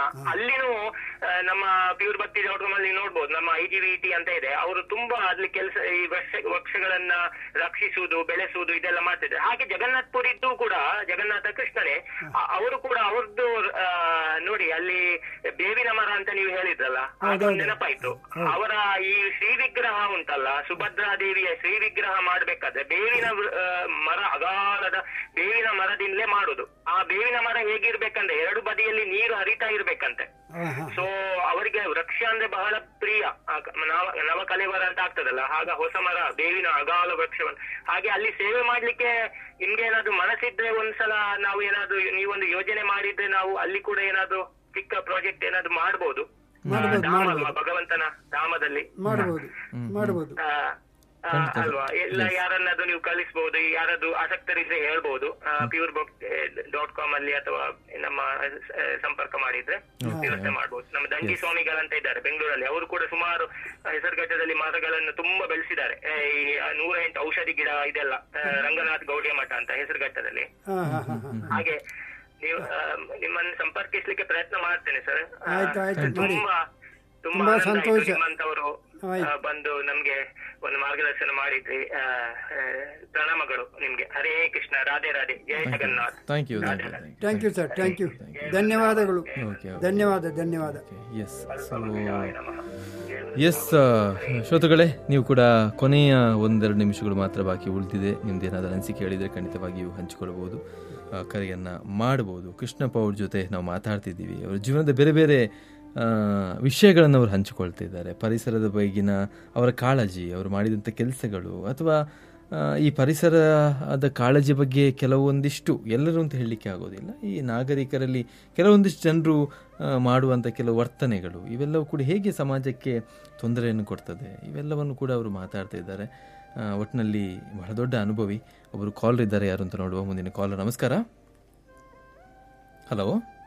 ಅಲ್ಲಿನೂ ಆ, ನಮ್ಮ ಪ್ಯೂರ್ ಭಕ್ತಿ ಡಾಟ್ ಕಾಮ್ ಅಲ್ಲಿ ನೋಡ್ಬೋದು ನಮ್ಮ ಐ ಜಿ ವಿ ಟಿ ಅಂತ ಇದೆ ಅವರು ತುಂಬಾ ಅಲ್ಲಿ ಕೆಲಸ ಈ ವೃಕ್ಷ ವೃಕ್ಷಗಳನ್ನ ರಕ್ಷಿಸುವುದು ಬೆಳೆಸುವುದು ಇದೆಲ್ಲ ಮಾಡ್ತಿದ್ದಾರೆ ಹಾಗೆ ಜಗನ್ನಾಥ್ ಪುರಿದ್ದು ಕೂಡ ಜಗನ್ನಾಥ ಕೃಷ್ಣನೇ ಅ- ಅವರು ಕೂಡ ಅವ್ರದ್ದು ಆ, ನೋಡಿ ಅಲ್ಲಿ ಬೇವಿನ ಮರ ಅಂತ ನೀವು ಹೇಳಿದ್ರಲ್ಲ ಅದೊಂದು ನೆನಪಾಯ್ತು ಅವರ ಈ ಶ್ರೀ ವಿಗ್ರಹ ಉಂಟಲ್ಲ ಸುಭದ್ರಾ ದೇವಿಯ ಶ್ರೀ ವಿಗ್ರಹ ಮಾಡ್ಬೇಕಾದ್ರೆ ಬೇವಿನ ವೃ- ಆ, ಮರ ಅಗಾಲದ ಬೇವಿನ ಮರದಿಂದಲೇ ಮಾಡುದು ಆ ಬೇವಿನ ಮರ ಹೇಗಿರ್ಬೇಕಂದ್ರೆ ಎರಡು ಬದಿಯಲ್ಲಿ ನೀರು ಹರಿತಾ ಇರ್ಬೇಕಂತೆ ಹಾ ಹಾ ಸೊ ಅವರಿಗೆ ವೃಕ್ಷ ಅಂದ್ರೆ ಬಹಳ ಪ್ರಿಯ ಆ ಕ- ನವ ನವ ಕಲೆವರ ಅಂತ ಆಗ್ತದಲ್ಲ ಆಗ ಹೊಸ ಮರ ಬೇವಿನ ಅಗಾಲ ವೃಕ್ಷವನ್ನು ಹಾಗೆ ಅಲ್ಲಿ ಸೇವೆ ಮಾಡ್ಲಿಕ್ಕೆ ನಿಮ್ಗೆ ಏನಾದ್ರು ಮನಸ್ಸಿದ್ರೆ ಒಂದ್ಸಲ ನಾವು ಏನಾದ್ರು ನೀವೊಂದು ಯೋಜನೆ ಮಾಡಿದ್ರೆ ನಾವು ಅಲ್ಲಿ ಕೂಡ ಏನಾದ್ರು ಚಿಕ್ಕ ಪ್ರಾಜೆಕ್ಟ್ ಏನಾದ್ರು ಮಾಡ್ಬೋದು ಮಾಡ್ಬೋದು, ಧಾಮ ಮಾಡ್ಬೋದು. ಅಲ್ವಾ ಭಗವಂತನ ಧಾಮದಲ್ಲಿ ಮಾಡಬಹುದು ಮಾಡಬಹುದು ಆ, ಆ, ಅಲ್ವಾ ಎಲ್ಲ ಯಾರನ್ನಾದ್ರೂ ನೀವು ಕಳಿಸಬಹುದು ಯಾರಾದ್ರೂ ಆಸಕ್ತರಿದ್ರೆ ಹೇಳ್ಬಹುದು ಪ್ಯೂರ್ ಬುಕ್ ಡಾಟ್ ಕಾಮ್ ಅಲ್ಲಿ ಅಥವಾ ನಮ್ಮ ಆ, ಸಂಪರ್ಕ ಮಾಡಿದ್ರೆ ವ್ಯವಸ್ಥೆ ಮಾಡಬಹುದು ನಮ್ಮ ದಂಡಿ ಸ್ವಾಮಿಗಳಂತ ಇದ್ದಾರೆ ಬೆಂಗಳೂರಲ್ಲಿ ಅವರು ಕೂಡ ಸುಮಾರು ಆ, ಹೆಸರುಘಟ್ಟದಲ್ಲಿ ಮರಗಳನ್ನು ತುಂಬಾ ಬೆಳೆಸಿದ್ದಾರೆ ಆ, ಈ ಆ, ನೂರ ಎಂಟು ಔಷಧಿ ಗಿಡ ಇದೆಲ್ಲ ಆ, ರಂಗನಾಥ್ ಗೌಡಿಯ ಮಠ ಅಂತ ಹೆಸರುಘಟ್ಟದಲ್ಲಿ ಹಾ ಹಾ ಹಾ ಹಾ ಹಾಗೆ ನೀವು ಆ, ನಿಮ್ಮನ್ನು ಸಂಪರ್ಕಿಸ್ಲಿಕ್ಕೆ ಪ್ರಯತ್ನ ಮಾಡ್ತೇನೆ ಸರ್ ಆ, ಆಯ್ತು, ಆಯ್ತು, ಮಾಡಿ. ತುಂಬಾ ತುಂಬಾ ತುಂಬಾ ಆನಂದ ಆಯ್ತು ಸಂತೋಷ. ನಿಮ್ಮಂತವರು ಆಯ್ತು. ಆ, ಬಂದು ನಮ್ಗೆ ಒಂದು ಮಾರ್ಗದರ್ಶನ ಮಾಡಿದ್ರಿ ಆ, ಆ, ಪ್ರಣಾಮಗಳು ನಿಮ್ಗೆ ಹರೇ ಕೃಷ್ಣ ರಾಧೆ ರಾಧೆ ಜಯ Jagannath thank you thank you thank you sir thank you ಧನ್ಯವಾದಗಳು ಓಕೆ ಧನ್ಯವಾದ ಧನ್ಯವಾದ ಎಸ್ ಸೊ ಎಸ್ ಶ್ರೋತೃಗಳೇ ನೀವು ಕೂಡ ಕೊನೆಯ ಒಂದೆರಡು ನಿಮಿಷಗಳು ಮಾತ್ರ ಬಾಕಿ ಉಳಿದಿದೆ ನಿಮ್ದು ಏನಾದರೂ ಅನಿಸಿಕೆ ಹೇಳಿದರೆ ಖಂಡಿತವಾಗಿಯೂ ಹಂಚಿಕೊಳ್ಬೋದು ಆ, ಕರೆಯನ್ನು ಮಾಡಬಹುದು ಕೃಷ್ಣಪ್ಪ ಅವ್ರ ಜೊತೆ ನಾವು ಮಾತಾಡ್ತಿದ್ದೀವಿ ಅವ್ರ ಜೀವನದ ಬೇರೆ ಬೇರೆ ಆ, ವಿಷಯಗಳನ್ನು ಅವರು ಹಂಚಿಕೊಳ್ತಿದ್ದಾರೆ ಪರಿಸರದ ಬಗೆಗಿನ ಅವರ ಕಾಳಜಿ ಅವರು ಮಾಡಿದಂಥ ಕೆಲಸಗಳು ಅಥವಾ ಆ, ಈ ಪರಿಸರದ ಕಾಳಜಿ ಬಗ್ಗೆ ಕೆಲವೊಂದಿಷ್ಟು ಎಲ್ಲರೂ ಅಂತ ಹೇಳಲಿಕ್ಕೆ ಆಗೋದಿಲ್ಲ ಈ ನಾಗರಿಕರಲ್ಲಿ ಕೆಲವೊಂದಿಷ್ಟು ಜನರು ಆ, ಮಾಡುವಂಥ ಕೆಲವು ವರ್ತನೆಗಳು ಇವೆಲ್ಲವೂ ಕೂಡ ಹೇಗೆ ಸಮಾಜಕ್ಕೆ ತೊಂದರೆಯನ್ನು ಕೊಡ್ತದೆ ಇವೆಲ್ಲವನ್ನು ಕೂಡ ಅವರು ಮಾತಾಡ್ತಾ ಇದ್ದಾರೆ ಆ, ಒಟ್ಟಿನಲ್ಲಿ ಬಹಳ ದೊಡ್ಡ ಅನುಭವಿ ಒಬ್ಬರು ಕಾಲರ್ ಇದ್ದಾರೆ ಯಾರು ಅಂತ ನೋಡುವ ಮುಂದಿನ ಕಾಲರ್ ನಮಸ್ಕಾರ ಹಲೋ